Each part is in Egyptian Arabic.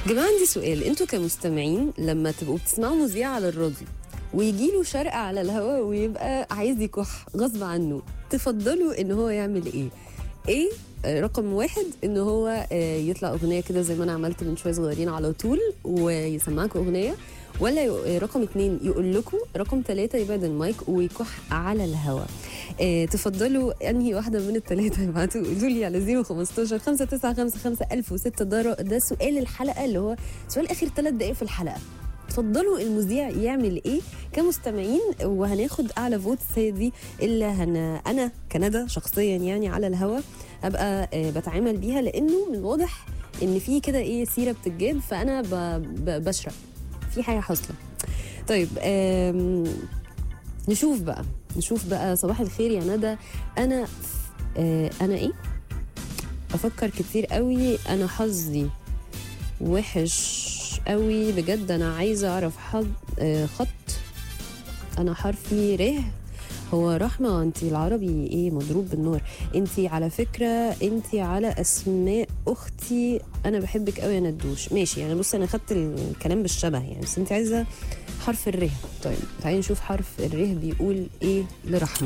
جماعة عندي سؤال انتوا كمستمعين لما تبقوا بتسمعوا مذيع على الراديو ويجي له شرقة على الهواء ويبقى عايز يكح غصب عنه تفضلوا ان هو يعمل ايه؟ ايه آه، رقم واحد ان هو آه، يطلع اغنيه كده زي ما انا عملت من شويه صغيرين على طول ويسمعكم اغنيه ولا ي- رقم اتنين يقول لكم رقم ثلاثة يبعد المايك ويكح على الهواء آه تفضلوا انهي واحدة من الثلاثة ابعتوا قولوا لي على 015 5955 1006 ده ده سؤال الحلقة اللي هو سؤال اخر ثلاث دقايق في الحلقة تفضلوا المذيع يعمل ايه كمستمعين وهناخد اعلى فوت هي دي اللي هن انا كندى شخصيا يعني على الهوا ابقى آه، بتعامل بيها لانه من الواضح ان في كده ايه سيره بتتجاب فانا ب... ب... بشرق في حاجه حاصله طيب آم... نشوف بقى نشوف بقى صباح الخير يا ندى انا آه انا ايه افكر كتير قوي انا حظي وحش قوي بجد انا عايزه اعرف حظ آه خط انا حرفي ره هو رحمة انت العربي ايه مضروب بالنار انت على فكرة انت على اسماء اختي انا بحبك قوي يا ندوش ماشي يعني بص انا خدت الكلام بالشبه يعني بس انت عايزة حرف الره طيب تعالي نشوف حرف الره بيقول ايه لرحمة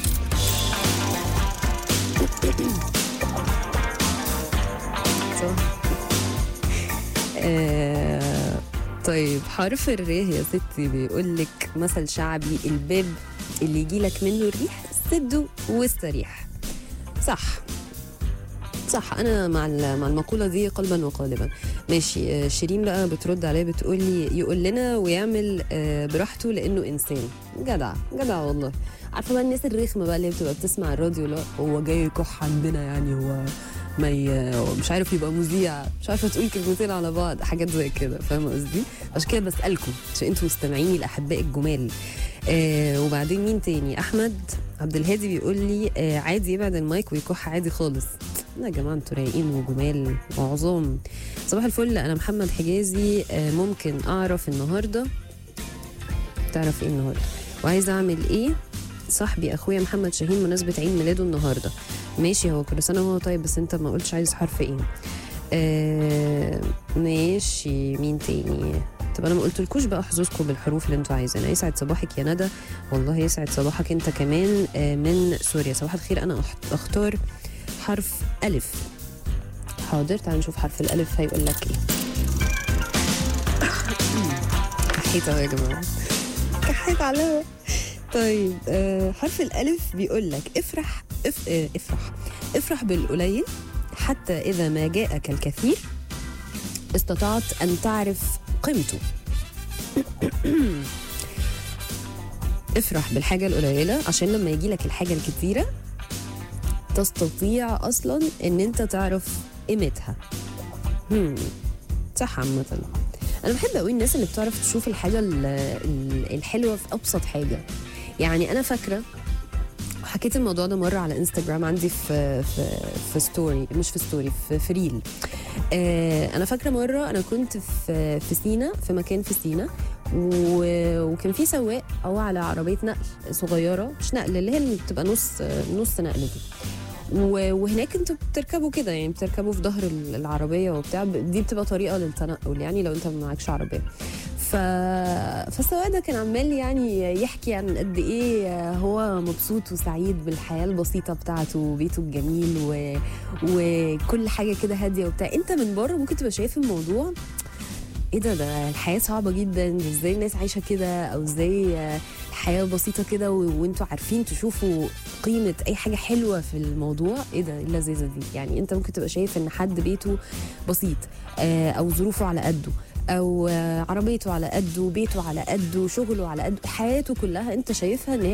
صح آه طيب حرف الر يا ستي بيقول لك مثل شعبي الباب اللي يجي لك منه الريح سده واستريح صح صح انا مع ال- مع المقوله دي قلبا وقالبا ماشي آه، شيرين بقى بترد عليا بتقول لي يقول لنا ويعمل آه، براحته لانه انسان جدع جدع والله عارفه بقى الناس الرخمه بقى اللي بتبقى بتسمع الراديو لا هو جاي يكح عندنا يعني هو ما ي... مش عارف يبقى مذيع مش عارفه تقول كلمتين على بعض حاجات زي كده فاهمه قصدي عشان كده بسالكم عشان انتوا مستمعيني الاحباء الجمال آه وبعدين مين تاني احمد عبد الهادي بيقول لي آه عادي يبعد المايك ويكح عادي خالص لا يا جماعه انتوا رايقين وجمال وعظام صباح الفل انا محمد حجازي آه ممكن اعرف النهارده تعرف ايه النهارده وعايزه اعمل ايه صاحبي اخويا محمد شاهين مناسبه عيد ميلاده النهارده ماشي هو كل سنه وهو طيب بس انت ما قلتش عايز حرف ايه آه ماشي مين تاني طب انا ما قلتلكوش بقى حظوظكم بالحروف اللي انتوا عايزينها يسعد صباحك يا ندى والله يسعد صباحك انت كمان آه من سوريا صباح الخير انا أخت- اختار حرف الف حاضر تعال نشوف حرف الالف هيقول لك ايه كحيت اهو يا جماعه كحيت على طيب آه حرف الالف بيقول لك افرح اف آه افرح افرح بالقليل حتى اذا ما جاءك الكثير استطعت ان تعرف قيمته افرح بالحاجه القليله عشان لما يجي لك الحاجه الكتيره تستطيع اصلا ان انت تعرف قيمتها هم. صح عامه انا بحب قوي الناس اللي بتعرف تشوف الحاجه ال- ال- الحلوه في ابسط حاجه يعني انا فاكره حكيت الموضوع ده مره على انستغرام عندي في في في ستوري مش في ستوري في, في ريل آه انا فاكره مره انا كنت في في سينا في مكان في سينا و- وكان في سواق هو على عربيه نقل صغيره مش نقل اللي هي اللي بتبقى نص نص نقل دي و- وهناك انتوا بتركبوا كده يعني بتركبوا في ظهر ال- العربيه وبتاع ب- دي بتبقى طريقه للتنقل يعني لو انت ما معكش عربيه ف... فالسواق ده كان عمال يعني يحكي عن قد ايه هو مبسوط وسعيد بالحياه البسيطه بتاعته وبيته الجميل و... وكل حاجه كده هاديه وبتاع انت من بره ممكن تبقى شايف الموضوع ايه ده ده الحياه صعبه جدا ازاي الناس عايشه كده او ازاي الحياه بسيطه كده و- وانتوا عارفين تشوفوا قيمه اي حاجه حلوه في الموضوع ايه ده ايه اللذيذه دي يعني انت ممكن تبقى شايف ان حد بيته بسيط آه، او ظروفه على قده او آه، عربيته على قده بيته على قده شغله على قده حياته كلها انت شايفها ان هي